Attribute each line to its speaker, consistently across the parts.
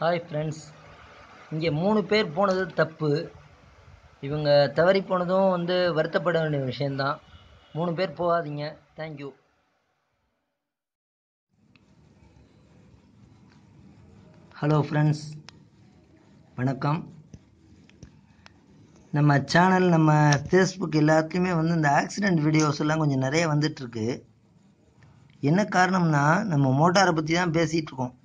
Speaker 1: hi friends இங்கே மூணு பேர் போனது தப்பு இவங்க தவறி போனதும் வந்து வருத்தப்பட வேண்டிய விஷயந்தான் மூணு பேர் போகாதீங்க தேங்க்யூ ஹலோ ஃப்ரெண்ட்ஸ் வணக்கம் நம்ம சேனல் நம்ம ஃபேஸ்புக் எல்லாத்துலேயுமே வந்து இந்த ஆக்சிடெண்ட் வீடியோஸ் எல்லாம் கொஞ்சம் நிறைய வந்துட்டுருக்கு என்ன காரணம்னா நம்ம மோட்டாரை பற்றி தான் பேசிகிட்டு இருக்கோம்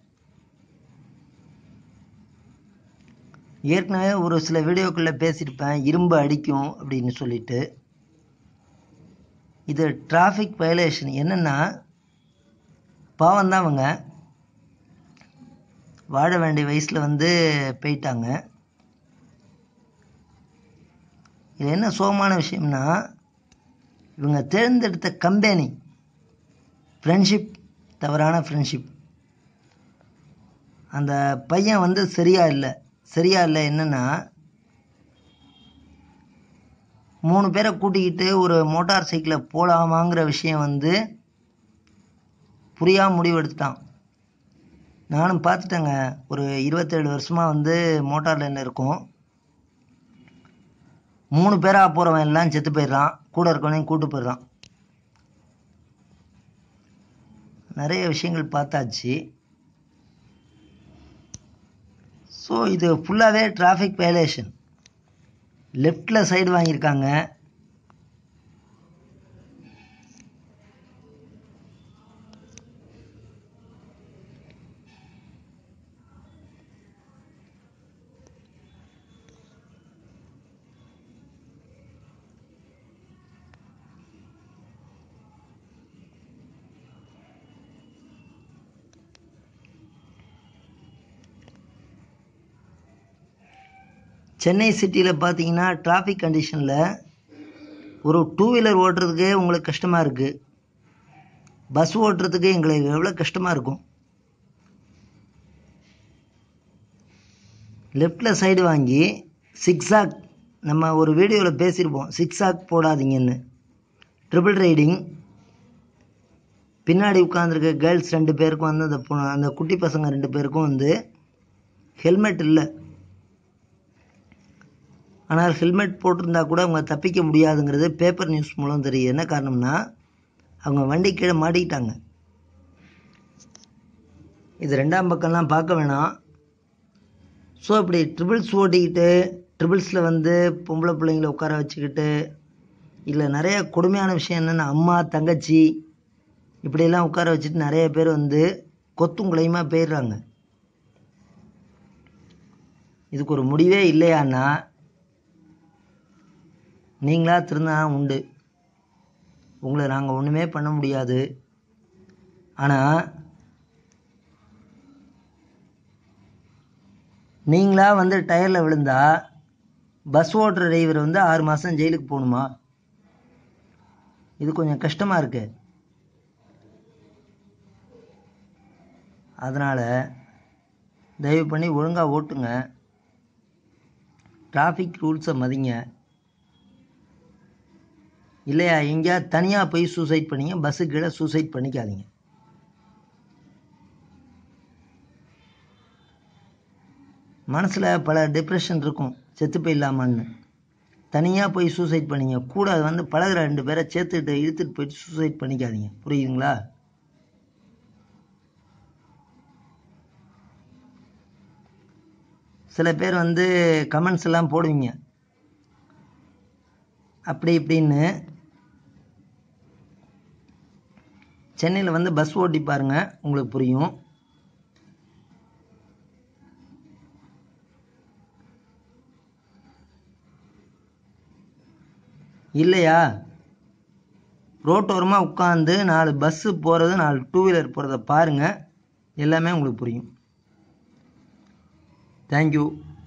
Speaker 1: ஏற்கனவே ஒரு சில வீடியோக்களில் பேசியிருப்பேன் இரும்பு அடிக்கும் அப்படின்னு சொல்லிட்டு இது டிராஃபிக் வயலேஷன் என்னென்னா பாவம் தான் அவங்க வாழ வேண்டிய வயசில் வந்து போயிட்டாங்க இது என்ன சோகமான விஷயம்னா இவங்க தேர்ந்தெடுத்த கம்பெனி ஃப்ரெண்ட்ஷிப் தவறான ஃப்ரெண்ட்ஷிப் அந்த பையன் வந்து சரியா இல்லை சரியா இல்லை என்னென்னா மூணு பேரை கூட்டிக்கிட்டு ஒரு மோட்டார் சைக்கிளை போகலாமாங்கிற விஷயம் வந்து புரியாம முடிவெடுத்துட்டான் நானும் பார்த்துட்டேங்க ஒரு இருபத்தேழு வருஷமாக வந்து மோட்டார் லைனில் இருக்கோம் மூணு பேராக போகிறவன் எல்லாம் செத்து போயிடுறான் கூட இருக்கவனையும் கூட்டு போயிடுறான் நிறைய விஷயங்கள் பார்த்தாச்சு ஸோ இது ஃபுல்லாகவே டிராஃபிக் வயலேஷன் லெஃப்டில் சைடு வாங்கியிருக்காங்க சென்னை சிட்டியில் பார்த்தீங்கன்னா டிராஃபிக் கண்டிஷனில் ஒரு டூ வீலர் ஓட்டுறதுக்கே உங்களுக்கு கஷ்டமாக இருக்குது பஸ் ஓட்டுறதுக்கு எங்களுக்கு எவ்வளோ கஷ்டமாக இருக்கும் லெஃப்டில் சைடு வாங்கி சிக்ஸாக் நம்ம ஒரு வீடியோவில் பேசியிருப்போம் சிக்ஸாக் போடாதீங்கன்னு ட்ரிபிள் ரைடிங் பின்னாடி உட்காந்துருக்க கேர்ள்ஸ் ரெண்டு பேருக்கும் வந்து அந்த பொ- அந்த குட்டி பசங்க ரெண்டு பேருக்கும் வந்து ஹெல்மெட் இல்லை ஆனால் ஹெல்மெட் போட்டிருந்தா கூட அவங்க தப்பிக்க முடியாதுங்கிறது பேப்பர் நியூஸ் மூலம் தெரியுது என்ன காரணம்னா அவங்க வண்டி கீழே மாட்டிக்கிட்டாங்க இது ரெண்டாம் பக்கம்லாம் பார்க்க வேணாம் ஸோ இப்படி ட்ரிபிள்ஸ் ஓட்டிக்கிட்டு ட்ரிபிள்ஸில் வந்து பொம்பளை பிள்ளைங்கள உட்கார வச்சுக்கிட்டு இல்லை நிறைய கொடுமையான விஷயம் என்னென்னா அம்மா தங்கச்சி இப்படியெல்லாம் உட்கார வச்சுட்டு நிறைய பேர் வந்து கொத்தும் குலையுமா போயிடுறாங்க இதுக்கு ஒரு முடிவே இல்லையான்னா நீங்களா திருந்தா உண்டு உங்களை நாங்கள் ஒன்றுமே பண்ண முடியாது ஆனால் நீங்களா வந்து டயரில் விழுந்தா பஸ் ஓட்டுற டிரைவர் வந்து ஆறு மாதம் ஜெயிலுக்கு போகணுமா இது கொஞ்சம் கஷ்டமாக இருக்கு அதனால் தயவு பண்ணி ஒழுங்காக ஓட்டுங்க டிராஃபிக் ரூல்ஸை மதிங்க இல்லையா எங்கேயா தனியாக போய் சூசைட் பண்ணீங்க பஸ்ஸு கீழே சூசைட் பண்ணிக்காதீங்க மனசில் பல டிப்ரெஷன் இருக்கும் செத்து போயிடலாமான்னு தனியாக போய் சூசைட் பண்ணீங்க கூட வந்து பழகுற ரெண்டு பேரை சேர்த்துட்டு இழுத்துட்டு போயிட்டு சூசைட் பண்ணிக்காதீங்க புரியுதுங்களா சில பேர் வந்து கமெண்ட்ஸ் எல்லாம் போடுவீங்க அப்படி இப்படின்னு சென்னையில் வந்து பஸ் ஓட்டி பாருங்க உங்களுக்கு புரியும் இல்லையா ரோட்டோரமாக உட்காந்து நாலு பஸ்ஸு போகிறது நாலு டூ வீலர் போகிறத பாருங்கள் எல்லாமே உங்களுக்கு புரியும் தேங்க்யூ